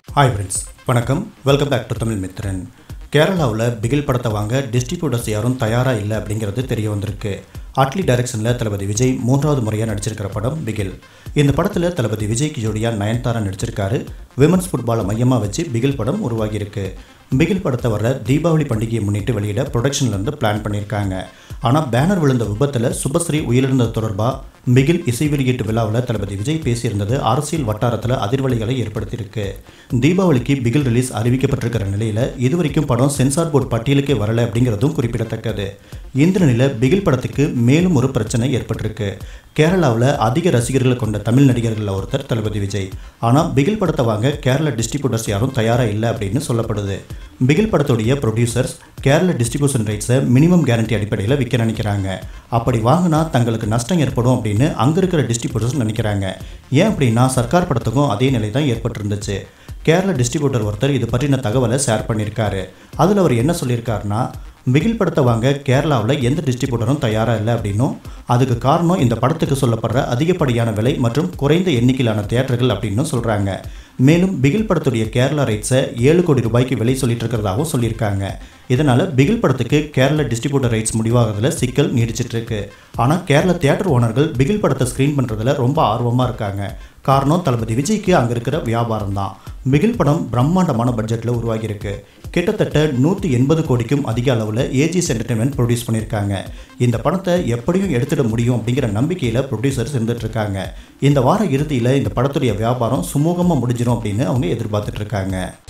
hi friends வணக்கம் welcome back to Tamil Mithran கேரளாவில் பிகில் படத்தை வாங்க டிஸ்ட்ரிபியூட்டர்ஸ் யாரும் தயாராக இல்லை அப்படிங்கிறது தெரிய வந்திருக்கு அட்லி டைரக்ஷனில் தளபதி விஜய் மூன்றாவது முறையாக நடிச்சிருக்கிற படம் பிகில் இந்த படத்தில் தளபதி விஜய்க்கு ஜோடியாக நயன்தாரா நடிச்சிருக்காரு விமன்ஸ் ஃபுட்பாலை மையமாக வச்சு பிகில் படம் உருவாகியிருக்கு பிகில் படத்தை வர தீபாவளி பண்டிகையை முன்னிட்டு வெளியிட ப்ரொடக்ஷன்லேருந்து பிளான் பண்ணியிருக்காங்க ஆனால் பேனர் விழுந்த விபத்தில் சுபஸ்ரீ உயிரிழந்தது தொடர்பாக பிகில் இசை வெளியீட்டு விழாவில் தளபதி விஜய் பேசியிருந்தது அரசியல் வட்டாரத்தில் அதிர்வலைகளை ஏற்படுத்தியிருக்கு தீபாவளிக்கு பிகில் ரிலீஸ் அறிவிக்கப்பட்டிருக்கிற நிலையில் இதுவரைக்கும் படம் சென்சார் போர்டு பட்டியலுக்கே வரல அப்படிங்கிறதும் குறிப்பிடத்தக்கது இந்த நிலையில் பிகில் படத்துக்கு மேலும் ஒரு பிரச்சனை ஏற்பட்டிருக்கு கேரளாவில் அதிக ரசிகர்களை கொண்ட தமிழ் நடிகர்களில் ஒருத்தர் தளபதி விஜய் ஆனால் பிகில் படத்தை வாங்க கேரள டிஸ்ட்ரிபியூட்டர்ஸ் யாரும் தயாராக இல்லை அப்படின்னு சொல்லப்படுது பிகில் படத்துடைய ப்ரொடியூசர்ஸ் கேரள டிஸ்ட்ரிபியூஷன் ரைட்ஸை மினிமம் கேரண்டி அடிப்படையில் விற்க நினைக்கிறாங்க அப்படி வாங்கினா தங்களுக்கு நஷ்டம் ஏற்படும் அப்படின்னு அங்கே இருக்கிற டிஸ்ட்ரிபியூட்டர்ஸ் நினைக்கிறாங்க ஏன் அப்படின்னா சர்க்கார் படத்துக்கும் அதே நிலை தான் ஏற்பட்டிருந்துச்சு கேரள டிஸ்ட்ரிபியூட்டர் ஒருத்தர் இது பற்றின தகவலை ஷேர் பண்ணியிருக்காரு அதில் அவர் என்ன சொல்லியிருக்காருன்னா பிகில் படத்தை வாங்க கேரளாவில் எந்த டிஸ்ட்ரிபியூட்டரும் தயாராக இல்லை அப்படின்னும் அதுக்கு காரணம் இந்த படத்துக்கு சொல்லப்படுற அதிகப்படியான விலை மற்றும் குறைந்த எண்ணிக்கையிலான தியேட்டர்கள் அப்படின்னும் சொல்கிறாங்க மேலும் பிகில் படத்துடைய கேரளா ரைட்ஸை ஏழு கோடி ரூபாய்க்கு விலை சொல்லிட்டு இருக்கிறதாகவும் சொல்லியிருக்காங்க இதனால் பிகில் படத்துக்கு கேரள டிஸ்ட்ரிபியூட்டர் ரைட்ஸ் முடிவாகிறதுல சிக்கல் நீடிச்சிட்டு இருக்கு ஆனால் கேரள தியேட்டர் ஓனர்கள் பிகில் படத்தை ஸ்க்ரீன் பண்ணுறதுல ரொம்ப ஆர்வமாக இருக்காங்க காரணம் தளபதி விஜய்க்கு அங்கே இருக்கிற வியாபாரம் தான் பிகில் படம் பிரம்மாண்டமான பட்ஜெட்டில் உருவாகியிருக்கு கிட்டத்தட்ட நூற்றி எண்பது கோடிக்கும் அதிக அளவில் ஏஜிஎஸ் என்டர்டைன்மெண்ட் ப்ரொடியூஸ் பண்ணியிருக்காங்க இந்த படத்தை எப்படியும் எடுத்துட முடியும் அப்படிங்கிற நம்பிக்கையில் ப்ரொடியூசர்ஸ் இருந்துட்டு இருக்காங்க இந்த வார இறுதியில் இந்த படத்துடைய வியாபாரம் சுமூகமாக முடிஞ்சிடும் அப்படின்னு அவங்க எதிர்பார்த்துட்டு இருக்காங்க